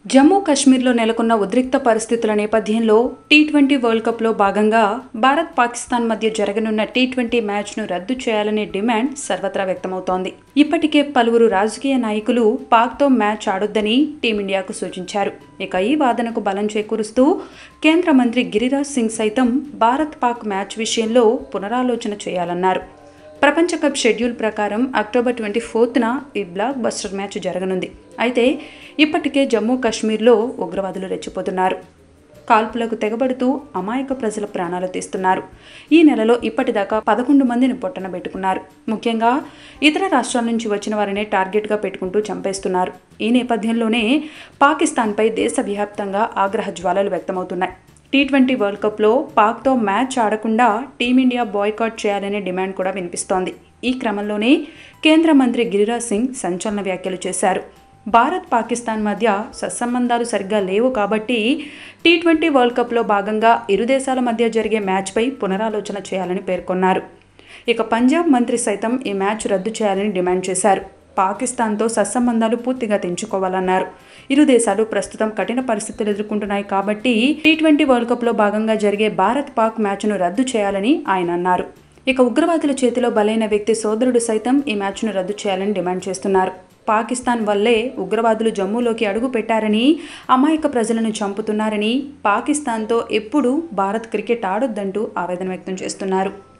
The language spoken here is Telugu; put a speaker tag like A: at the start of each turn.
A: జమ్మూ కాశ్మీర్లో నెలకొన్న ఉద్రిక్త పరిస్థితుల నేపథ్యంలో టీ ట్వంటీ వరల్డ్ కప్లో భాగంగా భారత్ పాకిస్తాన్ మధ్య జరగనున్న టీ ట్వంటీ మ్యాచ్ను రద్దు చేయాలనే డిమాండ్ సర్వత్రా వ్యక్తమవుతోంది ఇప్పటికే పలువురు రాజకీయ నాయకులు పాక్తో మ్యాచ్ ఆడొద్దని టీమిండియాకు సూచించారు ఇక ఈ వాదనకు బలం చేకూరుస్తూ కేంద్ర మంత్రి గిరిరాజ్ సింగ్ సైతం భారత్ పాక్ మ్యాచ్ విషయంలో పునరాలోచన చేయాలన్నారు ప్రపంచ కప్ షెడ్యూల్ ప్రకారం అక్టోబర్ ట్వంటీ ఫోర్త్న ఈ బ్లాక్ బస్టర్ మ్యాచ్ జరగనుంది అయితే ఇప్పటికే జమ్మూ కాశ్మీర్లో ఉగ్రవాదులు రెచ్చిపోతున్నారు కాల్పులకు తెగబడుతూ అమాయక ప్రజల ప్రాణాలు తీస్తున్నారు ఈ నెలలో ఇప్పటిదాకా పదకొండు మందిని పొట్టన పెట్టుకున్నారు ముఖ్యంగా ఇతర రాష్ట్రాల నుంచి వచ్చిన వారినే టార్గెట్గా పెట్టుకుంటూ చంపేస్తున్నారు ఈ నేపథ్యంలోనే పాకిస్తాన్పై దేశవ్యాప్తంగా ఆగ్రహ జ్వాలలు వ్యక్తమవుతున్నాయి టీ ట్వంటీ వరల్డ్ కప్లో పాక్తో మ్యాచ్ ఆడకుండా టీమిండియా బాయ్కాట్ చేయాలనే డిమాండ్ కూడా వినిపిస్తోంది ఈ క్రమంలోనే కేంద్ర మంత్రి గిరిరాజ్ సింగ్ సంచలన వ్యాఖ్యలు చేశారు భారత్ పాకిస్తాన్ మధ్య సత్సంబంధాలు సరిగ్గా లేవు కాబట్టి టీ ట్వంటీ వరల్డ్ కప్లో భాగంగా ఇరు దేశాల మధ్య జరిగే మ్యాచ్పై పునరాలోచన చేయాలని పేర్కొన్నారు ఇక పంజాబ్ మంత్రి సైతం ఈ మ్యాచ్ రద్దు చేయాలని డిమాండ్ చేశారు పాకిస్తాన్తో సత్సంబంధాలు పూర్తిగా తెంచుకోవాలన్నారు ఇరు దేశాలు ప్రస్తుతం కఠిన పరిస్థితులు ఎదుర్కొంటున్నాయి కాబట్టి టీ ట్వంటీ వరల్డ్ కప్లో భాగంగా జరిగే భారత్ పాక్ మ్యాచ్ను రద్దు చేయాలని ఆయన అన్నారు ఇక ఉగ్రవాదుల చేతిలో బలైన వ్యక్తి సోదరుడు సైతం ఈ మ్యాచ్ను రద్దు చేయాలని డిమాండ్ చేస్తున్నారు పాకిస్తాన్ వల్లే ఉగ్రవాదులు జమ్మూలోకి అడుగు పెట్టారని అమాయక ప్రజలను చంపుతున్నారని పాకిస్తాన్తో ఎప్పుడూ భారత్ క్రికెట్ ఆడొద్దంటూ ఆవేదన వ్యక్తం చేస్తున్నారు